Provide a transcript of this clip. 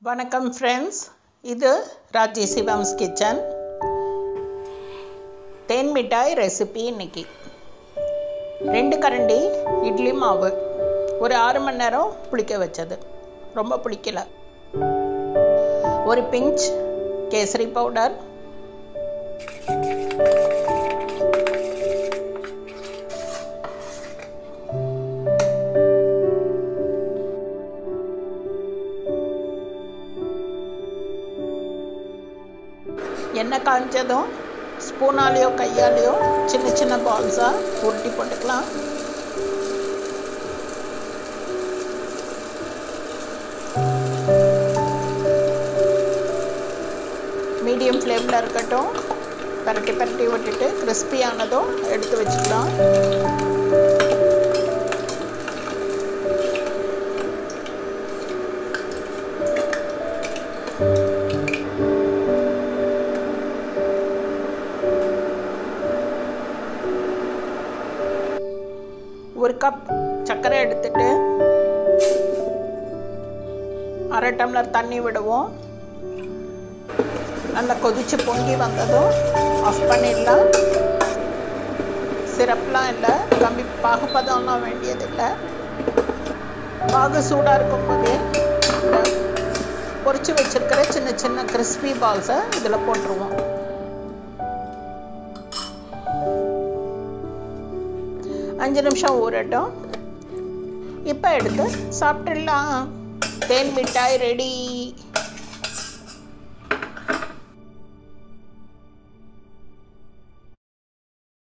வணக்கம் ஃப்ரெண்ட்ஸ் இது ராஜி சிவம்ஸ் கிச்சன் தேன் மிட்டாய் ரெசிபி இன்னைக்கு ரெண்டு கரண்டி இட்லி மாவு ஒரு ஆறு மணி நேரம் புளிக்க வச்சது ரொம்ப புளிக்கல ஒரு பிஞ்ச் கேசரி பவுடர் எண்ணெய் காய்ச்சதும் ஸ்பூனாலேயோ கையாலேயோ சின்ன சின்ன பால்ஸாக உருட்டி போட்டுக்கலாம் மீடியம் ஃப்ளேமில் இருக்கட்டும் பரட்டி பரட்டி விட்டுட்டு கிறிஸ்பியானதும் எடுத்து வச்சுக்கலாம் ஒரு கப் சர்க்கரை எடுத்துட்டு அரை டம்ளர் தண்ணி விடுவோம் நல்லா கொதிச்சு பொங்கி வந்ததும் ஆஃப் பண்ணிடலாம் சிரப்லாம் இல்லை கம்மி பாகுபதம்லாம் வேண்டியதில்லை பாகு சூடாக இருக்கும்போதே பொறிச்சு வச்சிருக்கிற சின்ன சின்ன கிறிஸ்பி பால்ஸை இதில் போட்டுருவோம் அஞ்சு நிமிஷம் ஊறட்டும் இப்போ எடுத்து சாப்பிட்டுடலாம் தேன் மிட்டாய் ரெடி